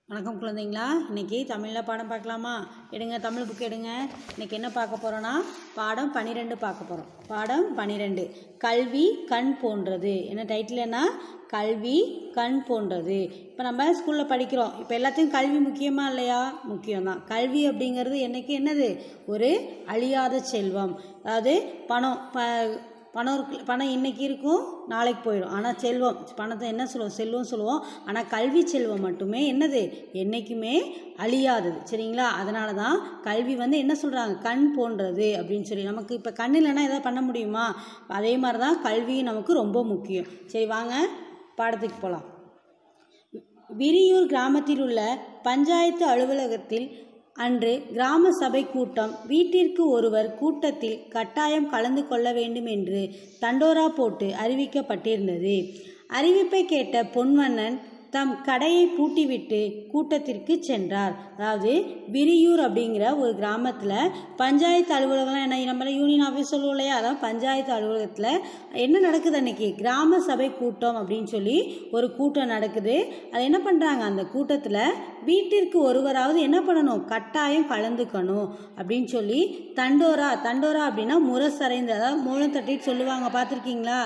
வணக்கம் குழந்தைங்களா இன்னைக்கு தமிழில் பாடம் பார்க்கலாமா எடுங்க தமிழ் புக் எடுங்க இன்னைக்கு என்ன பார்க்க போகிறோன்னா பாடம் பன்னிரெண்டு பார்க்க போகிறோம் பாடம் பன்னிரெண்டு கல்வி கண் போன்றது என்ன டைட்டில் என்ன கல்வி கண் போன்றது இப்போ நம்ம ஸ்கூலில் படிக்கிறோம் இப்போ எல்லாத்தையும் கல்வி முக்கியமா இல்லையா முக்கியம்தான் கல்வி அப்படிங்கிறது என்னைக்கு என்னது ஒரு அழியாத செல்வம் அதாவது பணம் ப பணம் இருக்கு பணம் இன்னைக்கு இருக்கும் நாளைக்கு போயிடும் ஆனால் செல்வம் பணத்தை என்ன சொல்லுவோம் செல்வம் சொல்லுவோம் ஆனால் கல்வி செல்வம் மட்டுமே என்னது என்றைக்குமே அழியாதது சரிங்களா அதனால தான் கல்வி வந்து என்ன சொல்கிறாங்க கண் போன்றது அப்படின்னு சொல்லி நமக்கு இப்போ கண் இல்லைன்னா எதாவது பண்ண முடியுமா அதே மாதிரி தான் கல்வியும் நமக்கு ரொம்ப முக்கியம் சரி வாங்க பாடத்துக்கு போகலாம் விரியூர் கிராமத்தில் உள்ள பஞ்சாயத்து அலுவலகத்தில் அன்று கிராம சபை கூட்டம் வீட்டிற்கு ஒருவர் கூட்டத்தில் கட்டாயம் கலந்து கொள்ள வேண்டும் என்று தண்டோரா போட்டு அறிவிக்கப்பட்டிருந்தது அறிவிப்பை கேட்ட பொன்வண்ணன் தம் கடையை பூட்டிவிட்டு கூட்டத்திற்கு சென்றார் அதாவது விரியூர் அப்படிங்கிற ஒரு கிராமத்தில் பஞ்சாயத்து அலுவலகம் என்ன நம்ம யூனியன் ஆஃபீஸ் சொல்லுவோம் இல்லையா அதான் பஞ்சாயத்து அலுவலகத்தில் என்ன நடக்குது அன்னைக்கு கிராம சபை கூட்டம் அப்படின்னு சொல்லி ஒரு கூட்டம் நடக்குது அது என்ன பண்ணுறாங்க அந்த கூட்டத்தில் வீட்டிற்கு ஒருவராவது என்ன பண்ணணும் கட்டாயம் கலந்துக்கணும் அப்படின்னு சொல்லி தண்டோரா தண்டோரா அப்படின்னா முரசறைந்து அதாவது மூலம் தட்டிட்டு சொல்லுவாங்க பார்த்துருக்கீங்களா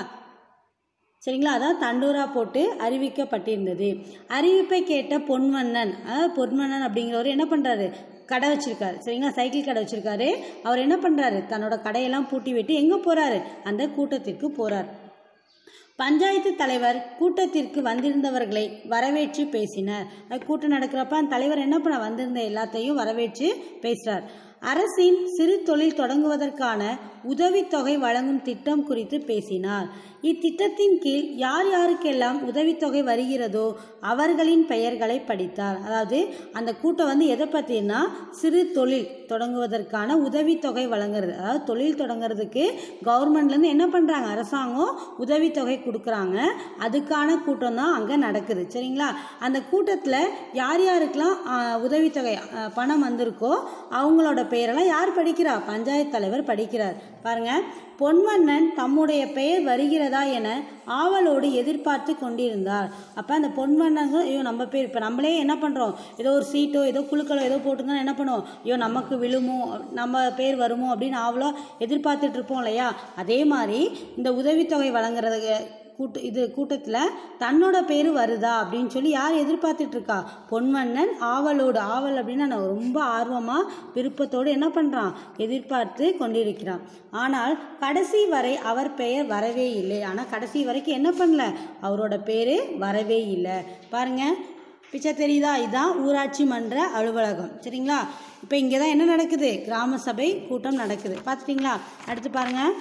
சரிங்களா அதான் தண்டோரா போட்டு அறிவிக்கப்பட்டிருந்தது அறிவிப்பை கேட்ட பொன்வண்ணன் அதாவது பொன்வண்ணன் அப்படிங்கிறவர் என்ன பண்ணுறாரு கடை வச்சிருக்காரு சரிங்களா சைக்கிள் கடை வச்சிருக்காரு அவர் என்ன பண்ணுறாரு தன்னோட கடையெல்லாம் பூட்டி விட்டு எங்கே போகிறாரு அந்த கூட்டத்திற்கு போகிறார் பஞ்சாயத்து தலைவர் கூட்டத்திற்கு வந்திருந்தவர்களை வரவேற்று பேசினார் அது கூட்டம் நடக்கிறப்ப அந்த தலைவர் என்ன பண்ண வந்திருந்த எல்லாத்தையும் வரவேற்று பேசுகிறார் அரசின் சிறு தொழில் தொடங்குவதற்கான உதவித்தொகை வழங்கும் திட்டம் குறித்து பேசினார் இத்திட்டத்தின் கீழ் யார் யாருக்கெல்லாம் உதவித்தொகை வருகிறதோ அவர்களின் பெயர்களை படித்தார் அதாவது அந்த கூட்டம் வந்து எதை பற்றினா சிறு தொழில் தொடங்குவதற்கான உதவித்தொகை வழங்குறது அதாவது தொழில் தொடங்குறதுக்கு கவர்மெண்ட்லேருந்து என்ன பண்ணுறாங்க அரசாங்கம் உதவித்தொகை கொடுக்குறாங்க அதுக்கான கூட்டம் தான் அங்கே நடக்குது சரிங்களா அந்த கூட்டத்தில் யார் யாருக்கெல்லாம் உதவித்தொகை பணம் வந்திருக்கோ அவங்களோட பெயரெல்லாம் யார் படிக்கிறா பஞ்சாயத்து தலைவர் படிக்கிறார் பாருங்க பொன்வண்ணன் தம்முடைய பெயர் வருகிறதா என ஆவலோடு எதிர்பார்த்து கொண்டிருந்தார் அப்போ அந்த பொன்வண்ணன் ஐயோ நம்ம பேர் இப்போ நம்மளே என்ன பண்ணுறோம் ஏதோ ஒரு சீட்டோ ஏதோ குழுக்களோ ஏதோ போட்டுருந்தா என்ன பண்ணுவோம் ஐயோ நமக்கு விழுமோ நம்ம பேர் வருமோ அப்படின்னு ஆவலோ எதிர்பார்த்துட்டு இருப்போம் இல்லையா அதே மாதிரி இந்த உதவித்தொகை வழங்குறது கூட்டு இது கூட்டத்தில் தன்னோட பேர் வருதா அப்படின்னு சொல்லி யார் எதிர்பார்த்துட்டு இருக்கா பொன்வண்ணன் ஆவலோடு ஆவல் அப்படின்னா நான் ரொம்ப ஆர்வமாக விருப்பத்தோடு என்ன பண்ணுறான் எதிர்பார்த்து கொண்டிருக்கிறான் ஆனால் கடைசி வரை அவர் பெயர் வரவே இல்லை ஆனால் கடைசி வரைக்கும் என்ன பண்ணல அவரோட பேர் வரவே இல்லை பாருங்க பிச்சை தெரியுதா இதுதான் ஊராட்சி மன்ற அலுவலகம் சரிங்களா இப்போ இங்கே தான் என்ன நடக்குது கிராம சபை கூட்டம் நடக்குது பார்த்துட்டிங்களா அடுத்து பாருங்கள்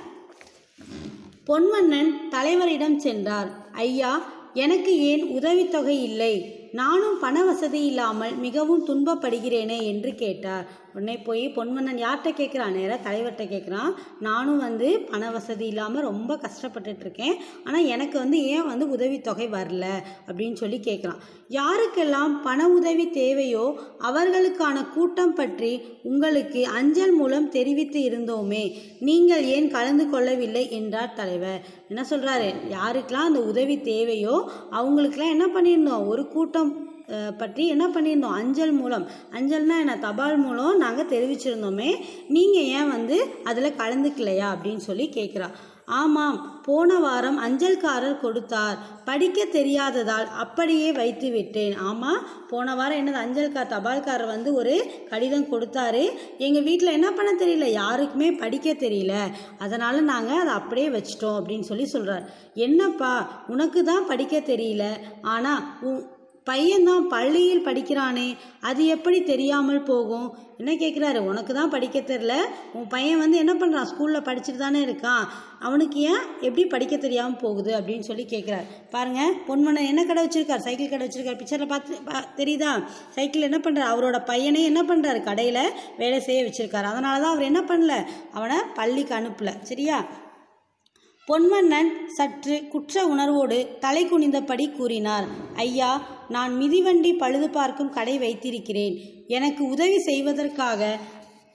பொன்வண்ணன் தலைவரிடம் சென்றார் ஐயா எனக்கு ஏன் உதவித்தொகை இல்லை நானும் பண வசதி இல்லாமல் மிகவும் துன்பப்படுகிறேனே என்று கேட்டார் உடனே போய் பொன்வண்ணன் யார்கிட்ட கேட்குறான் நேராக தலைவர்கிட்ட கேட்குறான் நானும் வந்து பண வசதி இல்லாமல் ரொம்ப கஷ்டப்பட்டுட்டு இருக்கேன் ஆனால் எனக்கு வந்து ஏன் வந்து உதவித்தொகை வரல அப்படின்னு சொல்லி கேட்குறான் யாருக்கெல்லாம் பண உதவி தேவையோ அவர்களுக்கான கூட்டம் பற்றி உங்களுக்கு அஞ்சல் மூலம் தெரிவித்து இருந்தோமே நீங்கள் ஏன் கலந்து கொள்ளவில்லை என்றார் தலைவர் என்ன சொல்கிறாரு யாருக்கெல்லாம் அந்த உதவி தேவையோ அவங்களுக்கெல்லாம் என்ன பண்ணியிருந்தோம் ஒரு கூட்டம் பற்றி என்ன பண்ணியிருந்தோம் அஞ்சல் மூலம் அஞ்சல்னா என்ன தபால் மூலம் நாங்கள் தெரிவிச்சிருந்தோமே நீங்கள் ஏன் வந்து அதில் கலந்துக்கலையா அப்படின்னு சொல்லி கேட்குறா ஆமாம் போன வாரம் அஞ்சல்காரர் கொடுத்தார் படிக்க தெரியாததால் அப்படியே வைத்து விட்டேன் ஆமாம் போன வாரம் என்னது அஞ்சல்கார் தபால்காரர் வந்து ஒரு கடிதம் கொடுத்தாரு எங்கள் வீட்டில் என்ன பண்ண தெரியல யாருக்குமே படிக்க தெரியல அதனால் நாங்கள் அதை அப்படியே வச்சிட்டோம் அப்படின்னு சொல்லி சொல்கிறார் என்னப்பா உனக்கு தான் படிக்க தெரியல ஆனால் உன் பையன்தான் பள்ளியில் படிக்கிறானே அது எப்படி தெரியாமல் போகும் என்ன கேட்குறாரு உனக்கு தான் படிக்க தெரில உன் பையன் வந்து என்ன பண்ணுறான் ஸ்கூலில் படிச்சுட்டு தானே இருக்கான் அவனுக்கு ஏன் எப்படி படிக்க தெரியாமல் போகுது அப்படின்னு சொல்லி கேட்குறாரு பாருங்கள் பொன்மனை என்ன கடை வச்சுருக்கார் சைக்கிள் கடை வச்சுருக்கார் பிக்சரில் பார்த்து பா தெரியுதா சைக்கிள் என்ன பண்ணுறாரு அவரோட பையனே என்ன பண்ணுறாரு கடையில் வேலை செய்ய வச்சுருக்காரு அதனால தான் அவர் என்ன பண்ணல அவனை பள்ளிக்கு அனுப்பலை சரியா பொன்வண்ணன் சற்று குற்ற உணர்வோடு தலை குனிந்தபடி கூறினார் ஐயா நான் மிதிவண்டி பழுது பார்க்கும் கடை வைத்திருக்கிறேன் எனக்கு உதவி செய்வதற்காக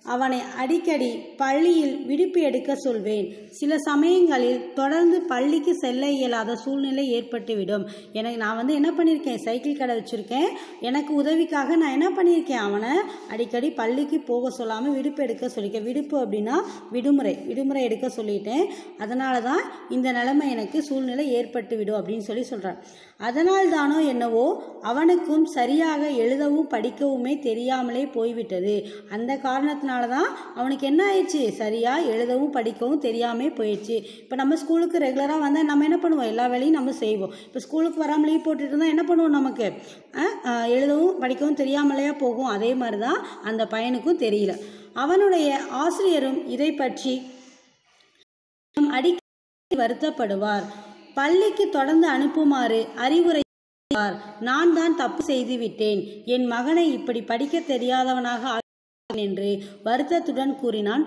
அவனை அடிக்கடி பள்ளியில் விடுப்பு எடுக்க சொல்வேன் சில சமயங்களில் தொடர்ந்து பள்ளிக்கு செல்ல இயலாத சூழ்நிலை ஏற்பட்டுவிடும் எனக்கு நான் வந்து என்ன பண்ணியிருக்கேன் சைக்கிள் கடை வச்சுருக்கேன் எனக்கு உதவிக்காக நான் என்ன பண்ணியிருக்கேன் அவனை அடிக்கடி பள்ளிக்கு போக சொல்லாமல் விடுப்பு எடுக்க சொல்லியிருக்கேன் விடுப்பு அப்படின்னா விடுமுறை விடுமுறை எடுக்க சொல்லிட்டேன் அதனால தான் இந்த நிலைமை எனக்கு சூழ்நிலை ஏற்பட்டு விடும் அப்படின்னு சொல்லி சொல்கிறான் அதனால் தானோ என்னவோ அவனுக்கும் சரியாக எழுதவும் படிக்கவுமே தெரியாமலே போய்விட்டது அந்த காரணத்தினால தான் அவனுக்கு என்ன ஆயிடுச்சு சரியாக எழுதவும் படிக்கவும் தெரியாமே போயிடுச்சு இப்போ நம்ம ஸ்கூலுக்கு ரெகுலராக வந்தால் நம்ம என்ன பண்ணுவோம் எல்லா வேலையும் நம்ம செய்வோம் இப்போ ஸ்கூலுக்கு வராமல் லீவ் போட்டுட்டு இருந்தால் என்ன பண்ணுவோம் நமக்கு அஹ், அஹ், எழுதவும் படிக்கவும் தெரியாமலேயே போகும் அதே மாதிரி தான் அந்த பையனுக்கும் தெரியல அவனுடைய ஆசிரியரும் இதை பற்றி அடிக்கடி வருத்தப்படுவார் பள்ளிக்கு தொடர்ந்து அனுப்புமாறு அறிவுரை செய்வார். நான் தான் தப்பு செய்து விட்டேன் என் மகனை இப்படி படிக்க தெரியாதவனாக ஆக்கினேன் என்று வருத்தத்துடன் கூறினான்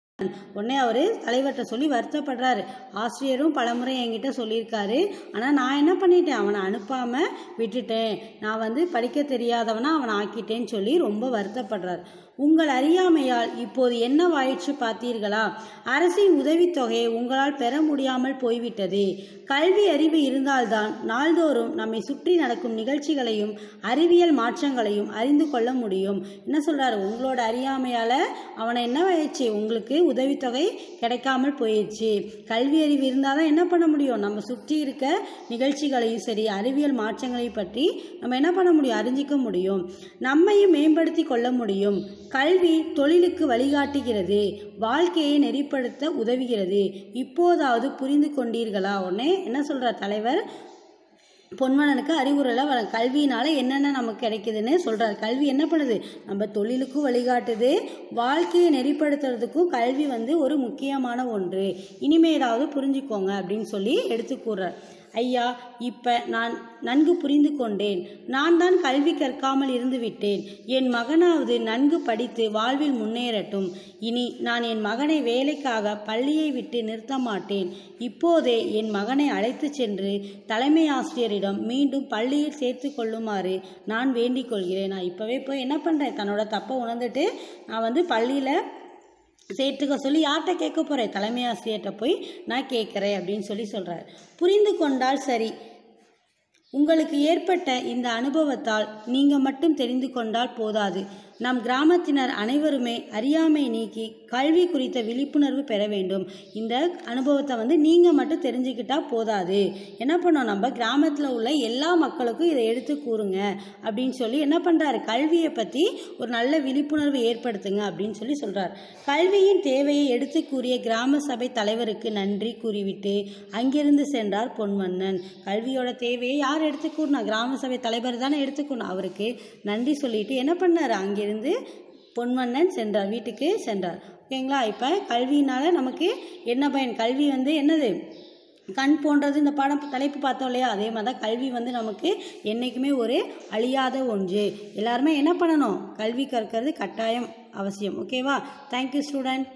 உடனே அவர் தலைவர்கிட்ட சொல்லி வருத்தப்படுறாரு ஆசிரியரும் பலமுறை என்கிட்ட சொல்லியிருக்காரு ஆனால் நான் என்ன பண்ணிட்டேன் அவனை அனுப்பாமல் விட்டுட்டேன் நான் வந்து படிக்க தெரியாதவனா அவனை ஆக்கிட்டேன்னு சொல்லி ரொம்ப வருத்தப்படுறார் உங்கள் அறியாமையால் இப்போது என்னவாயிற்று பார்த்தீர்களா அரசின் உதவித்தொகையை உங்களால் பெற முடியாமல் போய்விட்டது கல்வி அறிவு இருந்தால்தான் நாள்தோறும் நம்மை சுற்றி நடக்கும் நிகழ்ச்சிகளையும் அறிவியல் மாற்றங்களையும் அறிந்து கொள்ள முடியும் என்ன சொல்றாரு உங்களோட அறியாமையால் அவனை என்ன ஆயிடுச்சு உங்களுக்கு உதவித்தொகை கிடைக்காமல் போயிடுச்சு கல்வி அறிவு இருந்தால் தான் என்ன பண்ண முடியும் நம்ம சுற்றி இருக்க நிகழ்ச்சிகளையும் சரி அறிவியல் மாற்றங்களையும் பற்றி நம்ம என்ன பண்ண முடியும் அறிஞ்சிக்க முடியும் நம்மையும் மேம்படுத்தி கொள்ள முடியும் கல்வி தொழிலுக்கு வழிகாட்டுகிறது வாழ்க்கையை நெறிப்படுத்த உதவுகிறது இப்போதாவது புரிந்து கொண்டீர்களா உடனே என்ன சொல்றார் தலைவர் பொன்வனனுக்கு அறிவுரையில் வர கல்வியினால என்னென்ன நமக்கு கிடைக்குதுன்னு சொல்றார் கல்வி என்ன பண்ணுது நம்ம தொழிலுக்கும் வழிகாட்டுது வாழ்க்கையை நெறிப்படுத்துறதுக்கும் கல்வி வந்து ஒரு முக்கியமான ஒன்று இனிமே ஏதாவது புரிஞ்சுக்கோங்க அப்படின்னு சொல்லி எடுத்து கூறுறார் ஐயா இப்போ நான் நன்கு புரிந்து கொண்டேன் நான் தான் கல்வி கற்காமல் இருந்து விட்டேன் என் மகனாவது நன்கு படித்து வாழ்வில் முன்னேறட்டும் இனி நான் என் மகனை வேலைக்காக பள்ளியை விட்டு நிறுத்த மாட்டேன் இப்போதே என் மகனை அழைத்துச் சென்று தலைமை ஆசிரியரிடம் மீண்டும் பள்ளியில் சேர்த்து கொள்ளுமாறு நான் வேண்டிக் கொள்கிறேன் நான் இப்போவே போய் என்ன பண்ணுறேன் தன்னோட தப்பை உணர்ந்துட்டு நான் வந்து பள்ளியில் சேர்த்துக்க சொல்லி யார்கிட்ட கேட்க போகிறேன் தலைமை ஆசிரியர்கிட்ட போய் நான் கேட்குறேன் அப்படின்னு சொல்லி சொல்கிறார் புரிந்து கொண்டால் சரி உங்களுக்கு ஏற்பட்ட இந்த அனுபவத்தால் நீங்கள் மட்டும் தெரிந்து கொண்டால் போதாது நம் கிராமத்தினர் அனைவருமே அறியாமை நீக்கி கல்வி குறித்த விழிப்புணர்வு பெற வேண்டும் இந்த அனுபவத்தை வந்து நீங்கள் மட்டும் தெரிஞ்சுக்கிட்டா போதாது என்ன பண்ணோம் நம்ம கிராமத்தில் உள்ள எல்லா மக்களுக்கும் இதை எடுத்து கூறுங்க அப்படின்னு சொல்லி என்ன பண்ணுறாரு கல்வியை பற்றி ஒரு நல்ல விழிப்புணர்வு ஏற்படுத்துங்க அப்படின்னு சொல்லி சொல்கிறார் கல்வியின் தேவையை எடுத்து கூறிய கிராம சபை தலைவருக்கு நன்றி கூறிவிட்டு அங்கிருந்து சென்றார் பொன்வண்ணன் கல்வியோட தேவையை யார் எடுத்து கூறினா கிராம சபை தலைவர் தானே எடுத்துக்கணும் அவருக்கு நன்றி சொல்லிட்டு என்ன பண்ணார் அங்கிருந்து பொன்வண்ணன் சென்றார் வீட்டுக்கு சென்றார் ஓகேங்களா இப்போ கல்வியினால நமக்கு என்ன பயன் கல்வி வந்து என்னது கண் போன்றது இந்த பாடம் தலைப்பு பார்த்தோம் இல்லையா அதே மாதிரி தான் கல்வி வந்து நமக்கு என்றைக்குமே ஒரு அழியாத ஒன்று எல்லாருமே என்ன பண்ணணும் கல்வி கற்கிறது கட்டாயம் அவசியம் ஓகேவா தேங்க்யூ ஸ்டூடெண்ட்